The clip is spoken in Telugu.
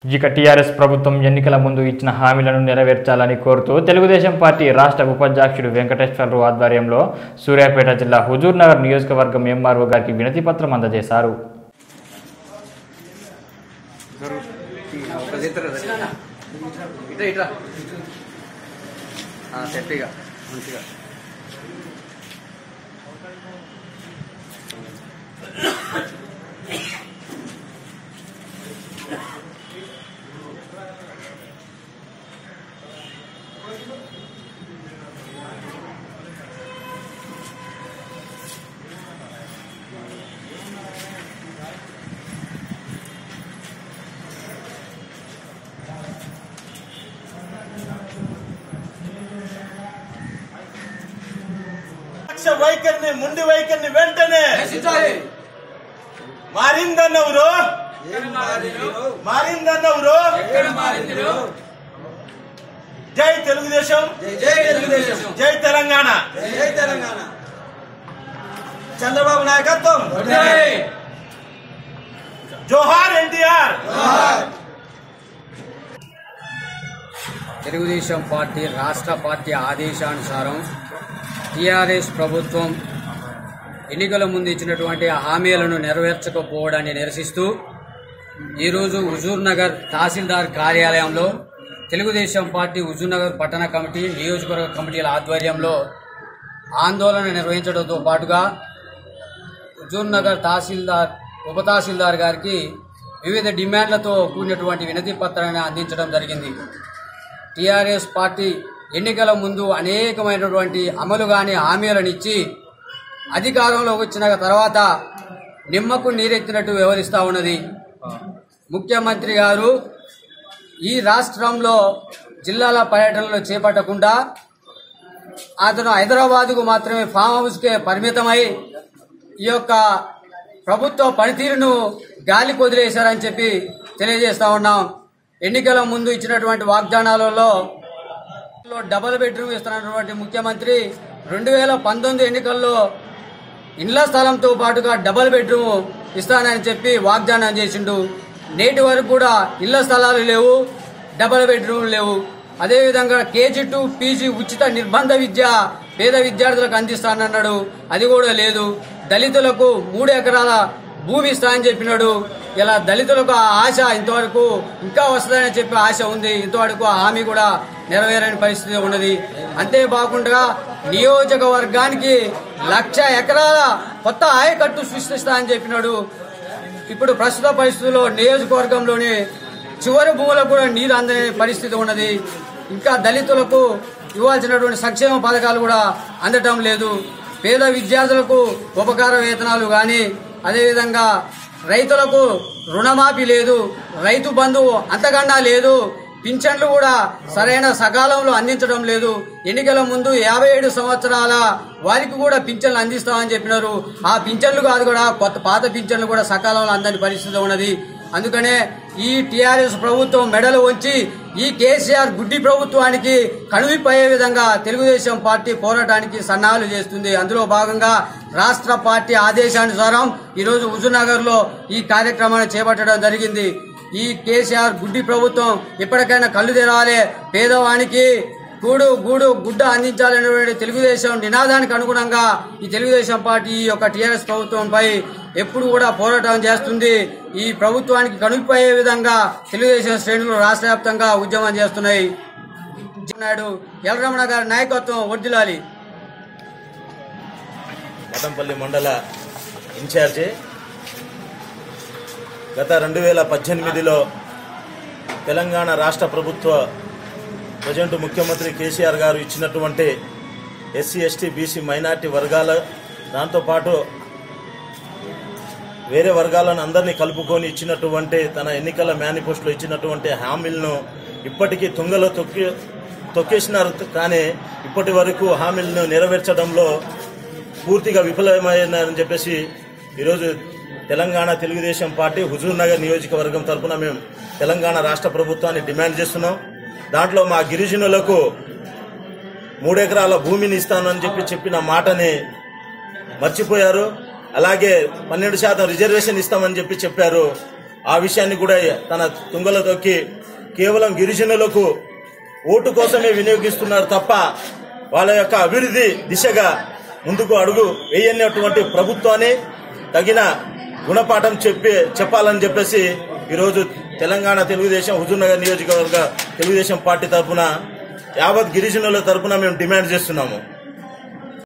ఇక టీఆర్ఎస్ ప్రభుత్వం ఎన్నికల ముందు ఇచ్చిన హామీలను నెరవేర్చాలని కోరుతూ తెలుగుదేశం పార్టీ రాష్ట్ర ఉపాధ్యక్షుడు వెంకటేశ్వరరావు ఆధ్వర్యంలో సూర్యాపేట జిల్లా హుజూర్ నగర్ నియోజకవర్గం ఎంఆర్ఓ గారికి వినతి పత్రం అందజేశారు ఇట్రా ఇట్రా సెట్టిగా మంచిగా లక్ష వైఖరిని ముందు వైఖరిని వెంటనే మారిందన్నవరు మారిందన్నవరు జై తెలుగుదేశం జై తెలుగుదేశం జై తెలంగాణ జై తెలంగాణ చంద్రబాబు నాయకత్వం జోహార్ ఎన్టీఆర్ తెలుగుదేశం పార్టీ రాష్ట్ర పార్టీ ఆదేశానుసారం టీఆర్ఎస్ ప్రభుత్వం ఎన్నికల ముందు ఇచ్చినటువంటి హామీలను నెరవేర్చకపోవడాన్ని నిరసిస్తూ ఈరోజు హుజూర్ నగర్ తహసీల్దార్ కార్యాలయంలో తెలుగుదేశం పార్టీ హుజూర్ నగర్ పట్టణ కమిటీ నియోజకవర్గ కమిటీల ఆధ్వర్యంలో ఆందోళన నిర్వహించడంతో పాటుగా హుజూర్ నగర్ తహసీల్దార్ ఉప తహసీల్దార్ గారికి వివిధ డిమాండ్లతో కూడినటువంటి వినతి పత్రాన్ని అందించడం జరిగింది టీఆర్ఎస్ పార్టీ ఎన్నికల ముందు అనేకమైనటువంటి అమలు కాని హామీలను ఇచ్చి అధికారంలోకి వచ్చిన తర్వాత నిమ్మకు నీరెత్తినట్టు వ్యవహరిస్తూ ఉన్నది ముఖ్యమంత్రి గారు ఈ రాష్ట్రంలో జిల్లాల పర్యటనలు చేపట్టకుండా అతను హైదరాబాద్కు మాత్రమే ఫామ్ హౌస్కే పరిమితమై ఈ యొక్క ప్రభుత్వ పనితీరును గాలి కొదిలేశారని చెప్పి తెలియజేస్తా ఉన్నాం ఎన్నికల ముందు ఇచ్చినటువంటి వాగ్దానాలలో లో డబుల్ బెడ్రూమ్ ఇస్తున్నటువంటి ముఖ్యమంత్రి రెండు వేల పంతొమ్మిది ఎన్నికల్లో ఇండ్ల స్థలంతో పాటుగా డబుల్ బెడ్రూమ్ ఇస్తానని చెప్పి వాగ్దానం చేసిండు నేటి వరకు కూడా ఇళ్ల స్థలాలు లేవు డబుల్ బెడ్రూమ్ లేవు అదేవిధంగా కేజీ టు పీజీ ఉచిత నిర్బంధ విద్య పేద విద్యార్థులకు అందిస్తానన్నాడు అది కూడా లేదు దళితులకు మూడు ఎకరాల భూమి ఇస్తా అని చెప్పినాడు ఇలా దళితులకు ఆ ఆశ ఇంతవరకు ఇంకా వస్తుందని చెప్పి ఆశ ఉంది ఇంతవరకు ఆ హామీ కూడా నెరవేరని పరిస్థితి ఉన్నది అంతేకాకుండా నియోజకవర్గానికి లక్ష ఎకరాల కొత్త ఆయకట్టు సృష్టిస్తా అని చెప్పినాడు ఇప్పుడు ప్రస్తుత పరిస్థితుల్లో నియోజకవర్గంలోని చివరి భూములకు కూడా నీరు అందని పరిస్థితి ఉన్నది ఇంకా దళితులకు ఇవ్వాల్సినటువంటి సంక్షేమ పథకాలు కూడా అందటం లేదు పేద విద్యార్థులకు ఉపకార వేతనాలు కానీ అదేవిధంగా రైతులకు రుణమాఫీ లేదు రైతు బంధు అంతకన్నా లేదు పింఛన్లు కూడా సరైన సకాలంలో అందించడం లేదు ఎన్నికల ముందు యాభై ఏడు సంవత్సరాల వారికి కూడా పింఛన్లు అందిస్తామని చెప్పినారు ఆ పింఛన్లు కాదు కూడా కొత్త పాత పింఛన్లు కూడా సకాలంలో అందని పరిస్థితి ఉన్నది అందుకనే ఈ టీఆర్ఎస్ ప్రభుత్వం మెడలు వంచి ఈ కేసీఆర్ గుడ్డి ప్రభుత్వానికి కనువిపోయే విధంగా తెలుగుదేశం పార్టీ పోరాటానికి సన్నాహాలు చేస్తుంది అందులో భాగంగా రాష్ట్ర పార్టీ ఆదేశానుసారం ఈరోజు హుజూర్నగర్ లో ఈ కార్యక్రమాన్ని చేపట్టడం జరిగింది ఈ కేసీఆర్ గుడ్డి ప్రభుత్వం ఎప్పటికైనా కళ్ళు తెరవాలి పేదవానికి గూడు గూడు గుడ్డ అందించాలనేటువంటి తెలుగుదేశం నినాదానికి అనుగుణంగా ఈ తెలుగుదేశం పార్టీ ఈ యొక్క టీఆర్ఎస్ ప్రభుత్వంపై ఎప్పుడు కూడా పోరాటం చేస్తుంది ఈ ప్రభుత్వానికి కనుకపోయే విధంగా తెలుగుదేశం శ్రేణులు రాష్ట్ర వ్యాప్తంగా ఉద్యమం చేస్తున్నాయి నాయుడు ఎల్రమణ గారి నాయకత్వం వర్దిలాలి మఠంపల్లి మండల ఇన్ఛార్జి గత రెండు వేల పద్దెనిమిదిలో తెలంగాణ రాష్ట్ర ప్రభుత్వ ప్రజెంట్ ముఖ్యమంత్రి కేసీఆర్ గారు ఇచ్చినటువంటి ఎస్సీ ఎస్టీ బీసీ మైనార్టీ వర్గాల దాంతోపాటు వేరే వర్గాలను అందరినీ కలుపుకొని ఇచ్చినటువంటి తన ఎన్నికల మేనిఫెస్టోలో ఇచ్చినటువంటి హామీలను ఇప్పటికీ తుంగలో తొక్కి తొక్కేసినారు కానీ ఇప్పటి వరకు హామీలను నెరవేర్చడంలో పూర్తిగా విఫలమైనారని చెప్పేసి ఈరోజు తెలంగాణ తెలుగుదేశం పార్టీ హుజూర్ నగర్ నియోజకవర్గం తరఫున మేము తెలంగాణ రాష్ట్ర ప్రభుత్వాన్ని డిమాండ్ చేస్తున్నాం దాంట్లో మా గిరిజనులకు మూడెకరాల భూమిని ఇస్తానని చెప్పి చెప్పిన మాటని మర్చిపోయారు అలాగే పన్నెండు శాతం రిజర్వేషన్ ఇస్తామని చెప్పి చెప్పారు ఆ విషయాన్ని కూడా తన తుంగలో తొక్కి కేవలం గిరిజనులకు ఓటు కోసమే వినియోగిస్తున్నారు తప్ప వాళ్ళ యొక్క అభివృద్ధి దిశగా ముందుకు అడుగు వేయనటువంటి ప్రభుత్వాన్ని తగిన గుణపాఠం చెప్పి చెప్పాలని చెప్పేసి ఈరోజు తెలంగాణ తెలుగుదేశం హుజూర్నగర్ నియోజకవర్గ తెలుగుదేశం పార్టీ తరఫున యావత్ గిరిజనుల తరఫున మేము డిమాండ్ చేస్తున్నాము